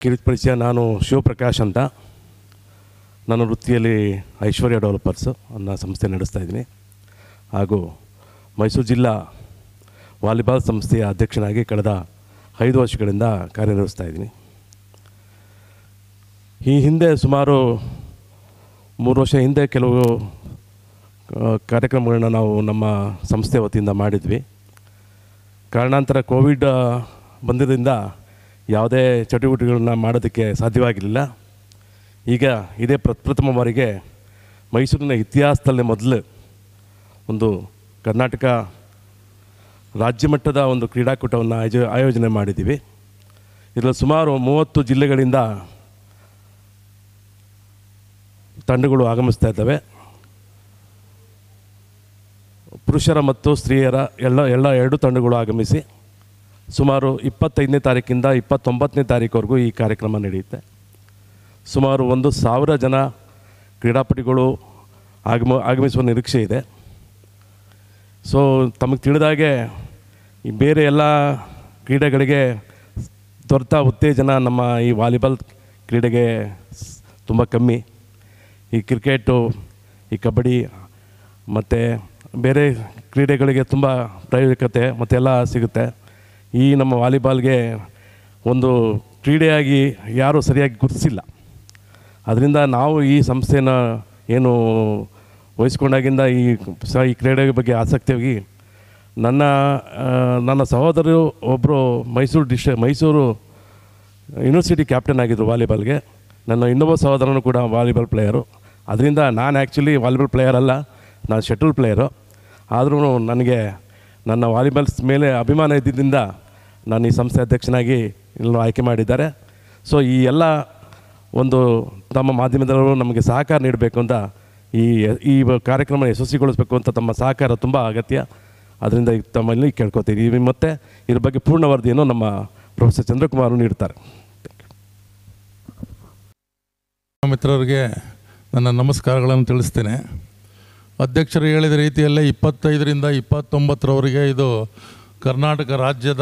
ಕಿರಿಕ್ ಪರಿಚಯ ನಾನು ಶಿವಪ್ರಕಾಶ್ ಅಂತ ನಾನು ವೃತ್ತಿಯಲ್ಲಿ ಐಶ್ವರ್ಯ ಡೆವಲಪರ್ಸು ಅನ್ನೋ ಸಂಸ್ಥೆ ನಡೆಸ್ತಾ ಇದ್ದೀನಿ ಹಾಗೂ ಮೈಸೂರು ಜಿಲ್ಲಾ ವಾಲಿಬಾಲ್ ಸಂಸ್ಥೆಯ ಅಧ್ಯಕ್ಷನಾಗಿ ಕಳೆದ ಐದು ವರ್ಷಗಳಿಂದ ಕಾರ್ಯನಿರ್ವಹಿಸ್ತಾ ಇದ್ದೀನಿ ಈ ಹಿಂದೆ ಸುಮಾರು ಮೂರು ವರ್ಷ ಹಿಂದೆ ಕೆಲವು ಆ, ಕಾರ್ಯಕ್ರಮಗಳನ್ನ ನಾವು ನಮ್ಮ ಸಂಸ್ಥೆ ವತಿಯಿಂದ ಮಾಡಿದ್ವಿ ಕಾರಣಾಂತರ ಕೋವಿಡ್ ಆ, ಬಂದಿದ್ದರಿಂದ ಯಾವುದೇ ಚಟುವಟಿಕೆಗಳನ್ನ ಮಾಡೋದಕ್ಕೆ ಸಾಧ್ಯವಾಗಿರಲಿಲ್ಲ ಈಗ ಇದೇ ಪ್ರಪ್ರಥಮ ಬಾರಿಗೆ ಮೈಸೂರಿನ ಇತಿಹಾಸದಲ್ಲೇ ಮೊದಲು ಒಂದು ಕರ್ನಾಟಕ ರಾಜ್ಯ ಮಟ್ಟದ ಒಂದು ಕ್ರೀಡಾಕೂಟವನ್ನು ಆಯೋಜ ಆಯೋಜನೆ ಮಾಡಿದ್ದೀವಿ ಇದರಲ್ಲಿ ಸುಮಾರು ಮೂವತ್ತು ಜಿಲ್ಲೆಗಳಿಂದ ತಂಡಗಳು ಆಗಮಿಸ್ತಾ ಇದ್ದಾವೆ ಪುರುಷರ ಮತ್ತು ಸ್ತ್ರೀಯರ ಎಲ್ಲ ಎಲ್ಲ ಎರಡು ತಂಡಗಳು ಆಗಮಿಸಿ ಸುಮಾರು ಇಪ್ಪತ್ತೈದನೇ ತಾರೀಕಿಂದ ಇಪ್ಪತ್ತೊಂಬತ್ತನೇ ತಾರೀಕುವರೆಗೂ ಈ ಕಾರ್ಯಕ್ರಮ ನಡೆಯುತ್ತೆ ಸುಮಾರು ಒಂದು ಸಾವಿರ ಜನ ಕ್ರೀಡಾಪಟುಗಳು ಆಗಮ ಆಗಮಿಸುವ ನಿರೀಕ್ಷೆ ಇದೆ ಸೊ ತಮಗೆ ತಿಳಿದಾಗೆ ಈ ಬೇರೆ ಎಲ್ಲ ಕ್ರೀಡೆಗಳಿಗೆ ದೊರೆತ ಉತ್ತೇಜನ ನಮ್ಮ ಈ ವಾಲಿಬಾಲ್ ಕ್ರೀಡೆಗೆ ತುಂಬ ಕಮ್ಮಿ ಈ ಕ್ರಿಕೆಟು ಈ ಕಬಡ್ಡಿ ಮತ್ತು ಬೇರೆ ಕ್ರೀಡೆಗಳಿಗೆ ತುಂಬ ಪ್ರಾಯೋಗಿಕತೆ ಮತ್ತೆಲ್ಲ ಸಿಗುತ್ತೆ ಈ ನಮ್ಮ ವಾಲಿಬಾಲ್ಗೆ ಒಂದು ಕ್ರೀಡೆಯಾಗಿ ಯಾರೂ ಸರಿಯಾಗಿ ಗುರುತಿಸಿಲ್ಲ ಅದರಿಂದ ನಾವು ಈ ಸಂಸ್ಥೆನ ಏನು ವಹಿಸ್ಕೊಂಡಾಗಿಂದ ಈ ಸ ಈ ಕ್ರೀಡೆ ಬಗ್ಗೆ ಆಸಕ್ತಿಯಾಗಿ ನನ್ನ ಆ, ನನ್ನ ಸಹೋದರರು ಒಬ್ಬರು ಮೈಸೂರು ಡಿಸ್ಟ್ರಿ ಮೈಸೂರು ಯೂನಿವರ್ಸಿಟಿ ಕ್ಯಾಪ್ಟನ್ ಆಗಿದ್ದರು ವಾಲಿಬಾಲ್ಗೆ ನನ್ನ ಇನ್ನೊಬ್ಬ ಸಹೋದರನು ಕೂಡ ವಾಲಿಬಾಲ್ ಪ್ಲೇಯರು ಅದರಿಂದ ನಾನು ಆ್ಯಕ್ಚುಲಿ ವಾಲಿಬಾಲ್ ಪ್ಲೇಯರ್ ಅಲ್ಲ ನಾನು ಶಟಲ್ ಪ್ಲೇಯರು ಆದ್ರೂ ನನಗೆ ನನ್ನ ವಾಲಿಬಾಲ್ಸ್ ಮೇಲೆ ಅಭಿಮಾನ ಇದ್ದಿದ್ದರಿಂದ ನಾನು ಈ ಸಂಸ್ಥೆ ಅಧ್ಯಕ್ಷನಾಗಿ ಇಲ್ಲಿ ಆಯ್ಕೆ ಮಾಡಿದ್ದಾರೆ ಸೊ ಈ ಎಲ್ಲ ಒಂದು ತಮ್ಮ ಮಾಧ್ಯಮದವರು ನಮಗೆ ಸಹಕಾರ ನೀಡಬೇಕು ಅಂತ ಈ ಈ ಕಾರ್ಯಕ್ರಮ ಯಶಸ್ವಿಗೊಳಿಸಬೇಕು ಅಂತ ತಮ್ಮ ಸಹಕಾರ ತುಂಬ ಅಗತ್ಯ ಅದರಿಂದ ಈಗ ತಮ್ಮಲ್ಲಿ ಕೇಳ್ಕೊತೀವಿ ಮತ್ತು ಇದ್ರ ಬಗ್ಗೆ ಪೂರ್ಣ ವರದಿಯನ್ನು ನಮ್ಮ ಪ್ರೊಫೆಸರ್ ಚಂದ್ರಕುಮಾರ್ ನೀಡ್ತಾರೆ ಮಿತ್ರರಿಗೆ ನನ್ನ ನಮಸ್ಕಾರಗಳನ್ನು ತಿಳಿಸ್ತೇನೆ ಅಧ್ಯಕ್ಷರು ಹೇಳಿದ ರೀತಿಯಲ್ಲೇ ಇಪ್ಪತ್ತೈದರಿಂದ ಇಪ್ಪತ್ತೊಂಬತ್ತರವರೆಗೆ ಇದು ಕರ್ನಾಟಕ ರಾಜ್ಯದ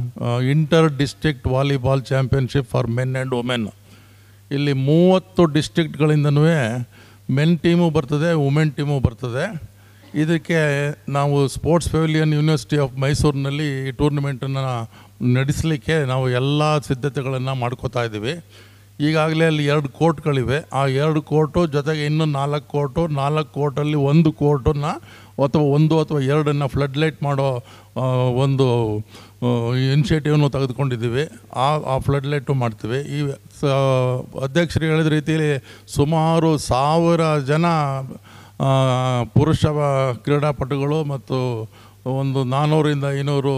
inter district volleyball championship for men and women ಇಲ್ಲಿ ಮೂವತ್ತು ಡಿಸ್ಟ್ರಿಕ್ಟ್ಗಳಿಂದನೂ ಮೆನ್ ಟೀಮು ಬರ್ತದೆ ವುಮೆನ್ ಟೀಮು ಬರ್ತದೆ ಇದಕ್ಕೆ ನಾವು ಸ್ಪೋರ್ಟ್ಸ್ ಪೆವಿಲಿಯನ್ ಯೂನಿವರ್ಸಿಟಿ ಆಫ್ ಮೈಸೂರಿನಲ್ಲಿ ಈ ಟೂರ್ನಮೆಂಟನ್ನು ನಡೆಸಲಿಕ್ಕೆ ನಾವು ಎಲ್ಲ ಸಿದ್ಧತೆಗಳನ್ನು ಮಾಡ್ಕೋತಾ ಇದ್ದೀವಿ ಈಗಾಗಲೇ ಅಲ್ಲಿ ಎರಡು ಕೋರ್ಟ್ಗಳಿವೆ ಆ ಎರಡು ಕೋರ್ಟು ಜೊತೆಗೆ ಇನ್ನೂ ನಾಲ್ಕು ಕೋರ್ಟು ನಾಲ್ಕು ಕೋರ್ಟಲ್ಲಿ ಒಂದು ಕೋರ್ಟನ್ನು ಅಥವಾ ಒಂದು ಅಥವಾ ಎರಡನ್ನು ಫ್ಲಡ್ ಲೈಟ್ ಮಾಡೋ ಆ, ಒಂದು ಇನಿಷಿಯೇಟಿವನ್ನು ತೆಗೆದುಕೊಂಡಿದ್ದೀವಿ ಆ ಆ ಫ್ಲಡ್ ಲೈಟು ಮಾಡ್ತೀವಿ ಈ ಸ ಅಧ್ಯಕ್ಷರು ಹೇಳಿದ ರೀತಿಯಲ್ಲಿ ಸುಮಾರು ಸಾವಿರ ಜನ ಆ, ಪುರುಷ ಕ್ರೀಡಾಪಟುಗಳು ಮತ್ತು ಒಂದು ನಾನ್ನೂರಿಂದ ಐನೂರು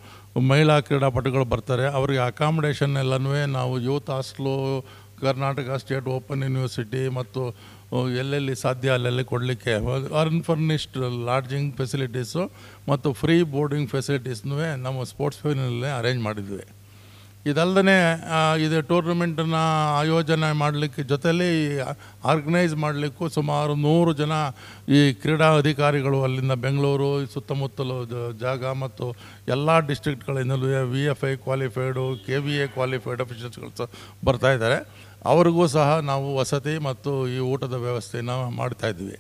ಮಹಿಳಾ ಕ್ರೀಡಾಪಟುಗಳು ಬರ್ತಾರೆ ಅವರಿಗೆ ಅಕಾಮಿಡೇಷನ್ ಎಲ್ಲನೂ ನಾವು youth hostel Karnataka state open university ಮತ್ತು ಎಲ್ಲೆಲ್ಲಿ ಸಾಧ್ಯ ಅಲ್ಲೆಲ್ಲಿ ಕೊಡಲಿಕ್ಕೆ ಅನ್ಫರ್ನಿಶ್ಡ್ ಲಾಡ್ಜಿಂಗ್ ಫೆಸಿಲಿಟೀಸು ಮತ್ತು ಫ್ರೀ ಬೋರ್ಡಿಂಗ್ ಫೆಸಿಲಿಟೀಸ್ನೂ ನಮ್ಮ ಸ್ಪೋರ್ಟ್ಸ್ ಫೀಲ್ಡ್ನಲ್ಲೇ ಅರೇಂಜ್ ಮಾಡಿದ್ವಿ ಇದಲ್ಲದೆ ಇದು ಟೂರ್ನಮೆಂಟನ್ನು ಆಯೋಜನೆ ಮಾಡಲಿಕ್ಕೆ ಜೊತೆಯಲ್ಲಿ ಆರ್ಗನೈಸ್ ಮಾಡಲಿಕ್ಕೂ ಸುಮಾರು ನೂರು ಜನ ಈ ಕ್ರೀಡಾ ಅಧಿಕಾರಿಗಳು ಅಲ್ಲಿಂದ ಬೆಂಗಳೂರು ಈ ಸುತ್ತಮುತ್ತಲು ಜ- ಜಾಗ ಮತ್ತು ಎಲ್ಲ ಡಿಸ್ಟ್ರಿಕ್ಟ್ಗಳಿಂದಲೂ V F I qualified K V A qualified ಅಫಿಷಿಯಲ್ಸ್ಗಳು ಸಹ ಬರ್ತಾ ಇದ್ದಾರೆ ಅವ್ರಿಗೂ ಸಹ ನಾವು ವಸತಿ ಮತ್ತು ಈ ಊಟದ ವ್ಯವಸ್ಥೆಯನ್ನು ಮಾಡ್ತಾ ಇದ್ವಿ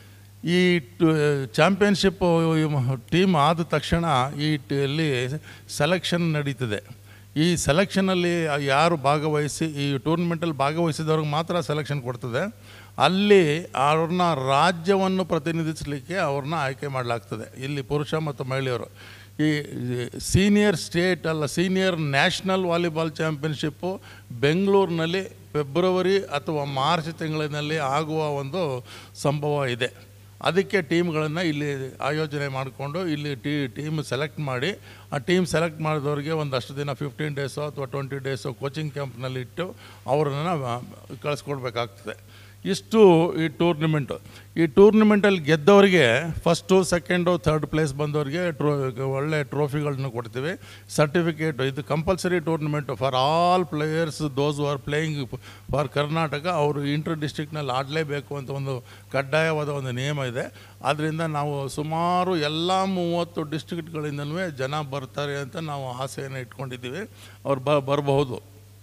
ಈ ಚಾಂಪಿಯನ್ಶಿಪ್ ಟೀಮ್ ಆದ ತಕ್ಷಣ ಈ ಟ- ಇಲ್ಲಿ ಸೆಲೆಕ್ಷನ್ ನಡೀತದೆ ಈ ಸೆಲೆಕ್ಷನಲ್ಲಿ ಯಾರು ಭಾಗವಹಿಸಿ ಈ ಟೂರ್ನಮೆಂಟಲ್ಲಿ ಭಾಗವಹಿಸಿದವ್ರಿಗೆ ಮಾತ್ರ ಸೆಲೆಕ್ಷನ್ ಕೊಡ್ತದೆ ಅಲ್ಲಿ ಅವ್ರನ್ನ ರಾಜ್ಯವನ್ನು ಪ್ರತಿನಿಧಿಸಲಿಕ್ಕೆ ಅವ್ರನ್ನ ಆಯ್ಕೆ ಮಾಡಲಾಗ್ತದೆ ಇಲ್ಲಿ ಪುರುಷ ಮತ್ತು ಮಹಿಳೆಯರು ಈ ಸೀನಿಯರ್ ಸ್ಟೇಟ್ ಅಲ್ಲ ಸೀನಿಯರ್ ನ್ಯಾಷನಲ್ ವಾಲಿಬಾಲ್ ಚಾಂಪಿಯನ್ಶಿಪ್ಪು ಬೆಂಗಳೂರಿನಲ್ಲಿ ಫೆಬ್ರವರಿ ಅಥವಾ ಮಾರ್ಚ್ ತಿಂಗಳಿನಲ್ಲಿ ಆಗುವ ಒಂದು ಸಂಭವ ಇದೆ ಅದಕ್ಕೆ ಟೀಮ್ಗಳನ್ನು ಇಲ್ಲಿ ಆಯೋಜನೆ ಮಾಡಿಕೊಂಡು ಇಲ್ಲಿ ಟೀ ಟೀಮ್ ಸೆಲೆಕ್ಟ್ ಮಾಡಿ ಆ ಟೀಮ್ ಸೆಲೆಕ್ಟ್ ಮಾಡಿದವ್ರಿಗೆ ಒಂದಷ್ಟು ದಿನ ಫಿಫ್ಟೀನ್ ಡೇಸೋ ಅಥವಾ ಟ್ವೆಂಟಿ ಡೇಸೋ ಕೋಚಿಂಗ್ ಕ್ಯಾಂಪ್ನಲ್ಲಿ ಇಟ್ಟು ಅವರನ್ನು ಕಳಿಸ್ಕೊಡ್ಬೇಕಾಗ್ತದೆ ಇಷ್ಟು ಈ ಟೂರ್ನಿಮೆಂಟು ಈ ಟೂರ್ನಿಮೆಂಟಲ್ಲಿ ಗೆದ್ದವರಿಗೆ ಫಸ್ಟು ಸೆಕೆಂಡು ಥರ್ಡ್ ಪ್ಲೇಸ್ ಬಂದವರಿಗೆ ಟ್ರೋ ಒಳ್ಳೆ ಟ್ರೋಫಿಗಳನ್ನ ಕೊಡ್ತೀವಿ ಸರ್ಟಿಫಿಕೇಟ್ ಇದು compulsory tournament for all players those are playing for Karnataka ಅವರು ಇಂಟರ್ ಡಿಸ್ಟ್ರಿಕ್ಟ್ನಲ್ಲಿ ಆಡಲೇಬೇಕು ಅಂತ ಒಂದು ಕಡ್ಡಾಯವಾದ ಒಂದು ನಿಯಮ ಇದೆ ಆದ್ದರಿಂದ ನಾವು ಸುಮಾರು ಎಲ್ಲ ಮೂವತ್ತು ಡಿಸ್ಟ್ರಿಕ್ಟ್ಗಳಿಂದಲೂ ಜನ ಬರ್ತಾರೆ ಅಂತ ನಾವು ಆಸೆಯನ್ನು ಇಟ್ಕೊಂಡಿದ್ದೀವಿ ಅವ್ರು ಬ ಬರಬಹುದು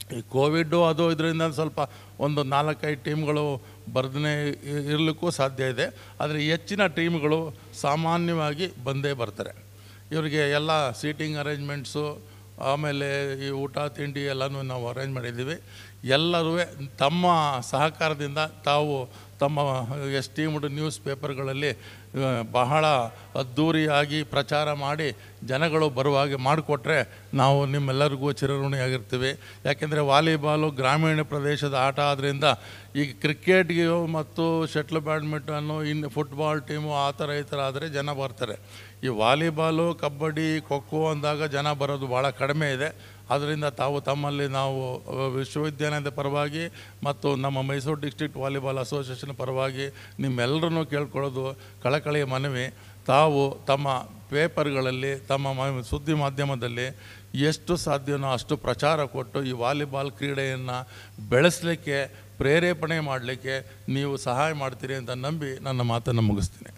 ಈ ಕೋವಿಡ್ಡು ಅದು ಇದರಿಂದ ಸ್ವಲ್ಪ ಒಂದು ನಾಲ್ಕೈದು ಟೀಮ್ಗಳು ಬರ್ದೇ ಇರಲಿಕ್ಕೂ ಸಾಧ್ಯ ಇದೆ ಆದರೆ ಹೆಚ್ಚಿನ ಟೀಮ್ಗಳು ಸಾಮಾನ್ಯವಾಗಿ ಬಂದೇ ಬರ್ತಾರೆ ಇವರಿಗೆ ಎಲ್ಲ ಸೀಟಿಂಗ್ ಅರೇಂಜ್ಮೆಂಟ್ಸು ಆಮೇಲೆ ಈ ಊಟ ತಿಂಡಿ ಎಲ್ಲನೂ ನಾವು ಅರೇಂಜ್ ಮಾಡಿದ್ದೀವಿ ಎಲ್ಲರೂ ತಮ್ಮ ಸಹಕಾರದಿಂದ ತಾವು ತಮ್ಮ ಎಸ್ಟೀಮ್ಡ್ ನ್ಯೂಸ್ ಪೇಪರ್ಗಳಲ್ಲಿ ಆ, ಬಹಳ ಅದ್ಧೂರಿಯಾಗಿ ಪ್ರಚಾರ ಮಾಡಿ ಜನಗಳು ಬರುವ ಹಾಗೆ ಮಾಡಿಕೊಟ್ರೆ ನಾವು ನಿಮ್ಮೆಲ್ಲರಿಗೂ ಚಿರಋಣಿಯಾಗಿರ್ತೀವಿ ಯಾಕೆಂದರೆ ವಾಲಿಬಾಲು ಗ್ರಾಮೀಣ ಪ್ರದೇಶದ ಆಟ ಆದ್ದರಿಂದ ಈಗ ಕ್ರಿಕೆಟ್ಗೆ ಮತ್ತು ಶಟ್ಲ್ ಬ್ಯಾಡ್ಮಿಂಟನ್ನು ಇನ್ನು ಫುಟ್ಬಾಲ್ ಟೀಮು ಆ ಥರ ಈ ಥರ ಆದರೆ ಜನ ಬರ್ತಾರೆ ಈ ವಾಲಿಬಾಲು ಕಬಡ್ಡಿ ಖೋಖೋ ಅಂದಾಗ ಜನ ಬರೋದು ಭಾಳ ಕಡಿಮೆ ಇದೆ ಆದ್ದರಿಂದ ತಾವು ತಮ್ಮಲ್ಲಿ ನಾವು ಅ, ವಿಶ್ವವಿದ್ಯಾಲಯದ ಪರವಾಗಿ ಮತ್ತು ನಮ್ಮ ಮೈಸೂರು ಡಿಸ್ಟ್ರಿಕ್ಟ್ ವಾಲಿಬಾಲ್ ಅಸೋಸಿಯೇಷನ್ ಪರವಾಗಿ ನಿಮ್ಮೆಲ್ಲರನ್ನೂ ಕೇಳ್ಕೊಳ್ಳೋದು ಕಳಕಳಿಯ ಮನವಿ ತಾವು ತಮ್ಮ ಪೇಪರ್ಗಳಲ್ಲಿ ತಮ್ಮ ಮ- ಸುದ್ದಿ ಮಾಧ್ಯಮದಲ್ಲಿ ಎಷ್ಟು ಸಾಧ್ಯವೋ ಅಷ್ಟು ಪ್ರಚಾರ ಕೊಟ್ಟು ಈ ವಾಲಿಬಾಲ್ ಕ್ರೀಡೆಯನ್ನು ಬೆಳೆಸಲಿಕ್ಕೆ ಪ್ರೇರೇಪಣೆ ಮಾಡಲಿಕ್ಕೆ ನೀವು ಸಹಾಯ ಮಾಡ್ತೀರಿ ಅಂತ ನಂಬಿ ನನ್ನ ಮಾತನ್ನು ಮುಗಿಸ್ತೀನಿ